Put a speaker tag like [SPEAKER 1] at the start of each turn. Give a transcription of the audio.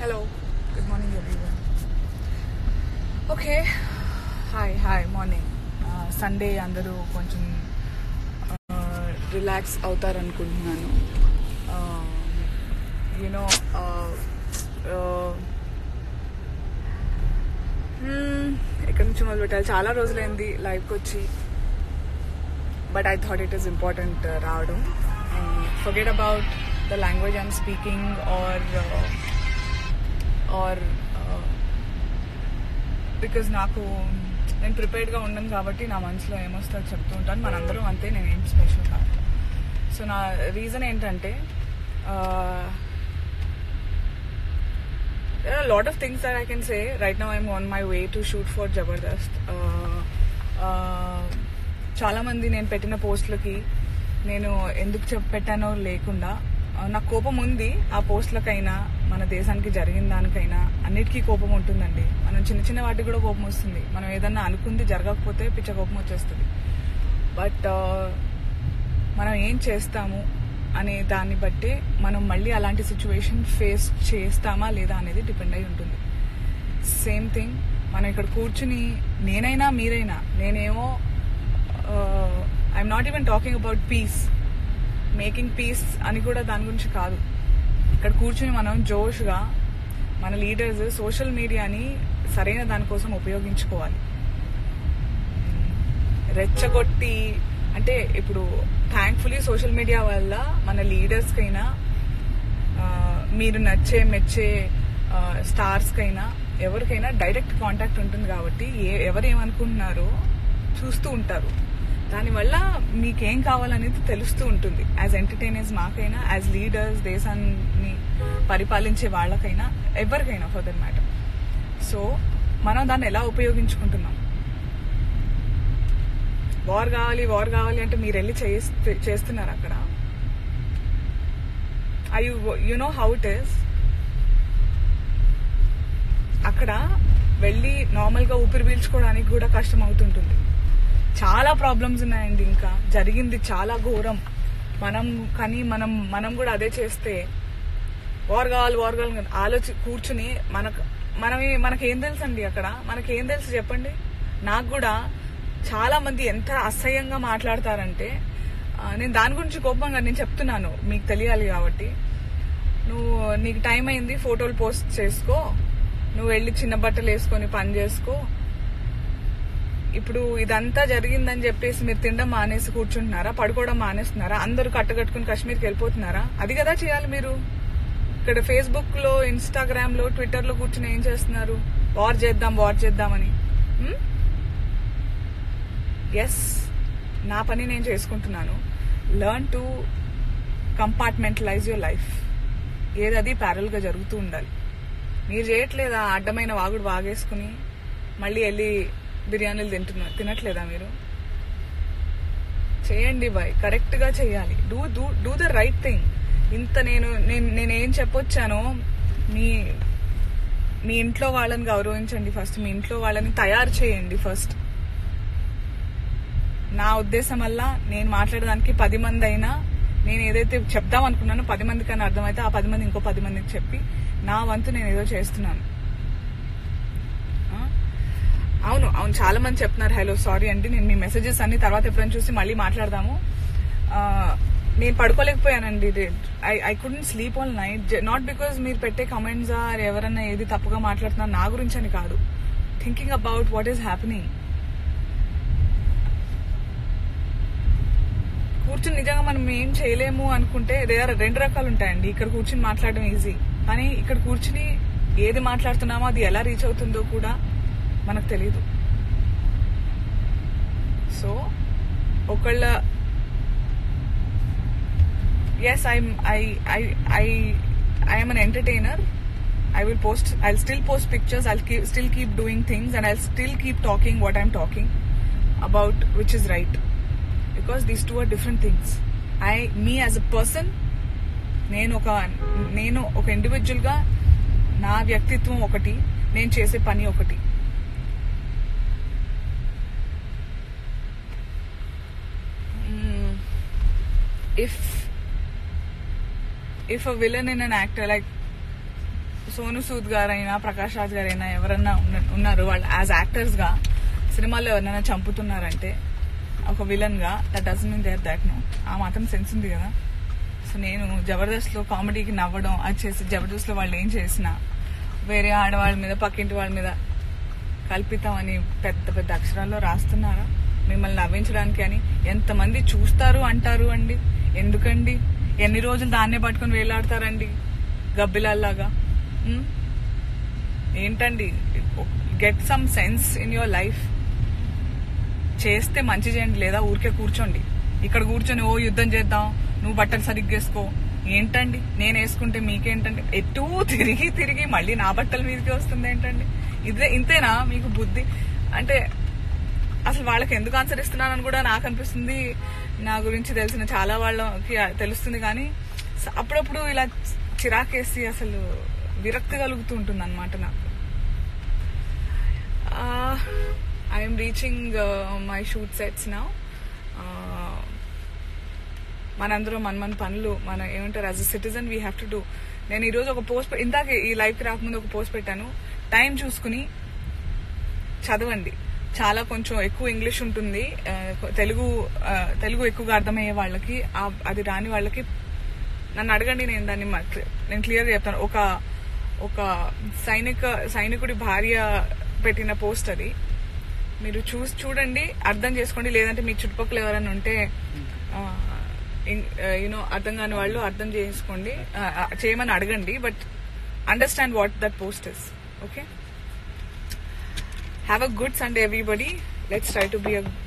[SPEAKER 1] Hello. Good morning, everyone. Okay hi hi morning Sunday అందరూ కొంచెం relax అవుతారనుకుంటున్నాను you know ఎక్కడి నుంచి మొదలు పెట్టాలి చాలా రోజులైంది లైవ్కి వచ్చి but I thought it is important రావడం forget about the language I'm speaking or or because నాకు నేను ప్రిపేర్డ్గా ఉండను కాబట్టి నా మనసులో ఏమొస్తుందో చెప్తూ ఉంటాను మనందరం అంతే నేను ఏం స్పెషల్ కాదు సో నా రీజన్ ఏంటంటే there are a lot of things that I can say. Right now, I'm on my way to shoot for Jabardast. Uh, uh, చాలా మంది నేను పెట్టిన పోస్టులకి నేను ఎందుకు చెప్ పెట్టానో లేకుండా uh, నాకు కోపం ఉంది ఆ పోస్టులకైనా మన దేశానికి జరిగిన దానికైనా అన్నిటికీ కోపం ఉంటుందండి మనం చిన్న చిన్న వాటికి కూడా కోపం వస్తుంది మనం ఏదన్నా అనుకుంది జరగకపోతే పిచ్చ కోపం వచ్చేస్తుంది బట్ మనం ఏం చేస్తాము అనే దాన్ని బట్టే మనం మళ్ళీ అలాంటి సిచ్యువేషన్ ఫేస్ చేస్తామా లేదా అనేది డిపెండ్ అయి ఉంటుంది సేమ్ థింగ్ మనం ఇక్కడ కూర్చుని నేనైనా మీరైనా నేనేమో I'm not even talking about peace making peace అని కూడా దాని గురించి కాదు ఇక్కడ కూర్చుని మనం జోష్గా మన లీడర్స్ సోషల్ మీడియాని సరైన దానికోసం ఉపయోగించుకోవాలి రెచ్చగొట్టి అంటే ఇప్పుడు థ్యాంక్ఫుల్లీ సోషల్ మీడియా వల్ల మన లీడర్స్కైనా మీరు నచ్చే మెచ్చే స్టార్స్కైనా ఎవరికైనా డైరెక్ట్ కాంటాక్ట్ ఉంటుంది కాబట్టి ఏ ఎవరు ఏమనుకుంటున్నారో చూస్తూ ఉంటారు దానివల్ల మీకేం కావాలనేది తెలుస్తూ ఉంటుంది యాజ్ ఎంటర్టైనర్స్ మాకైనా యాజ్ లీడర్స్ దేశాన్ని పరిపాలించే వాళ్ళకైనా ఎవరికైనా ఫర్ దట్ మ్యాటర్ సో మనం దాన్ని ఎలా ఉపయోగించుకుంటున్నాం వార్ కావాలి వార్ కావాలి అంటే మీరు వెళ్ళి చేస్తే- చేస్తున్నారు అక్కడ I you know how it is అక్కడ వెళ్ళి నార్మల్ గా ఊపిరి పీల్చుకోవడానికి కూడా కష్టం అవుతుంటుంది చాలా ప్రాబ్లమ్స్ ఉన్నాయండి ఇంకా జరిగింది చాలా ఘోరం మనం కానీ మనం మనం కూడా అదే చేస్తే వార్ కావాలి వార్ కావాలి అని ఆలోచి కూర్చుని మనకు మనం మనకేం తెలుసు అండి అక్కడ మనకేం తెలుసు చెప్పండి నాకు కూడా చాలా మంది ఎంత అసహ్యంగా మాట్లాడతారంటే ఆ, నేను దాని గురించి కోపంగా నేను చెప్తున్నాను మీకు తెలియాలి కాబట్టి నువ్వు నీకు టైం అయింది ఫోటోలు పోస్ట్ చేసుకో నువ్వు వెళ్ళి చిన్న బట్టలు వేసుకొని పని చేసుకో ఇప్పుడు ఇదంతా జరిగిందని చెప్పేసి మీరు తినడం మానేసి కూర్చుంటున్నారా పడుకోవడం మానేస్తున్నారా అందరూ కట్టగట్టుకుని కాశ్మీర్కి వెళ్ళిపోతున్నారా అది కదా చేయాలి మీరు ఇక్కడ ఫేస్బుక్ లో ఇన్స్టాగ్రామ్ లో ట్విట్టర్ లో కూర్చుని ఏం చేస్తున్నారు వార్ చేద్దాం వార్ చేద్దామని ఎస్ నా పని నేను చేసుకుంటున్నాను learn to compartmentalise your life ఏదది ప్యారల్ గా జరుగుతూ ఉండాలి మీరు చేయట్లేదా అడ్డమైన వాగుడు వాగేసుకుని మళ్ళీ వెళ్ళి బిర్యానీలు తింటున్నా తినట్లేదా మీరు చేయండి బాయ్ కరెక్ట్ గా చేయాలి do do do the right thing ఇంత నేను నేను నేనేం చెప్పొచ్చానో మీ మీ ఇంట్లో వాళ్ళని గౌరవించండి ఫస్ట్ మీ ఇంట్లో వాళ్ళని తయారు చేయండి ఫస్ట్ నా ఉద్దేశం వల్ల నేను మాట్లాడడానికి పది మంది అయినా నేను ఏదైతే చెప్దాం అనుకున్నానో పది మందికి అని అర్థమైతే ఆ పది మంది ఇంకో పది మందికి చెప్పి నా వంతు నేను ఏదో చేస్తున్నాను ఆ? అవును అవును చాలా మంది చెప్తున్నారు హలో సారీ అండి నేను మీ మెసేజెస్ అన్ని తర్వాత ఎప్పుడైనా చూసి మళ్ళీ మాట్లాడదాము ఆ, నేను పడుకోలేకపోయానండి I I couldn't sleep all night not because మీరు పెట్టే కమెంట్స్ ఆర్ ఎవరన్నా ఏది తప్పుగా మాట్లాడుతున్నారు నా గురించి అని కాదు thinking about what is happening కూర్చుని నిజంగా మనం ఏం చేయలేము అనుకుంటే రే- రెండు రకాలు ఉంటాయండి ఇక్కడ కూర్చుని మాట్లాడడం ఈజీ కానీ ఇక్కడ కూర్చుని ఏది మాట్లాడుతున్నామో అది ఎలా రీచ్ అవుతుందో కూడా మనకు తెలియదు సో ఒకళ్ళ yes I I I I I'm an entertainer I will post, I'll still post pictures, I'll keep, still keep doing things, and I'll still keep talking what I'm talking about, which is right. Because these two are different things. I, me as a person, నేను ఒక నేను ఒక individual గా నా వ్యక్తిత్వం ఒకటి నేను చేసే పని ఒకటి if if a villain in an actor like Sonu Sood గారైనా ప్రకాష్ రాజ్ గారైనా ఎవరన్నా ఉన్న- ఉన్నారు వాళ్ళు యాజ్ యాక్టర్స్ గా సినిమాల్లో ఎవరైనా చంపుతున్నారంటే ఒక విలన్ గా దట్ డజన్ మీన్ దేర్ దాట్ నో ఆ మాత్రం సెన్స్ ఉంది కదా సో నేను జబర్దస్త్ లో కామెడీకి నవ్వడం అది చేసి జబర్దస్త్ లో వాళ్ళు ఏం చేసినా వేరే ఆడవాళ్ళ మీద పక్కింటి వాళ్ళ మీద కల్పితం అని పెద్ద పెద్ద అక్షరాల్లో రాస్తున్నారా మిమ్మల్ని నవ్వించడానికి అని ఎంతమంది చూస్తారు అంటారు అండి ఎందుకండి ఎన్ని రోజులు దాన్నే పట్టుకొని వేలాడతారండి గబ్బిలాల్లాగా ఉమ్? ఏంటండి get some sense in your life చేస్తే మంచి చేయండి లేదా ఊరికే కూర్చోండి ఇక్కడ కూర్చొని ఓ యుద్ధం చేద్దాం నువ్వు బట్టలు సరిగ్గా వేసుకో ఏంటండి నేను వేసుకుంటే మీకేంటండి ఎటు తిరిగి తిరిగి మళ్ళీ నా బట్టల మీదకి వస్తుంది ఏంటండి ఇదే ఇంతేనా మీకు బుద్ధి అంటే అసలు వాళ్ళకి ఎందుకు ఆన్సర్ ఇస్తున్నానని కూడా నాకు అనిపిస్తుంది నా గురించి తెలిసిన చాలా వాళ్ళకి తెలుస్తుంది కానీ స- అప్పుడప్పుడు ఇలా చిరాకేసి అసలు విరక్తి కలుగుతూ ఉంటుంది అనమాట నాకు I'm reaching my shoot sets నా మనందరం మన మన పనులు మన ఏమంటారు as a citizen we have to do నేను ఈరోజు ఒక పోస్ట్ ఇందాక ఈ లైవ్కి రాకముందు ఒక పోస్ట్ పెట్టాను టైం చూసుకుని చదవండి చాలా కొంచెం ఎక్కువ ఇంగ్లీష్ ఉంటుంది ఆ, తెలుగు ఆ, తెలుగు ఎక్కువగా అర్థమయ్యే వాళ్ళకి ఆ- అది రాని వాళ్ళకి నన్ను అడగండి నేను దాన్ని మా- నేను క్లియర్ చెప్తాను ఒక ఒక సైనిక సైనికుడి భార్య పెట్టిన పోస్ట్ అది మీరు చూసి చూడండి అర్థం చేసుకోండి లేదంటే మీ చుట్టుపక్కల ఎవరైనా ఉంటే యూనో అర్థం కాని వాళ్ళు అర్థం చేసుకోండి ఆ, ఆ, చేయమని అడగండి but understand what that post is okay Have a good Sunday, everybody. Let's try to be a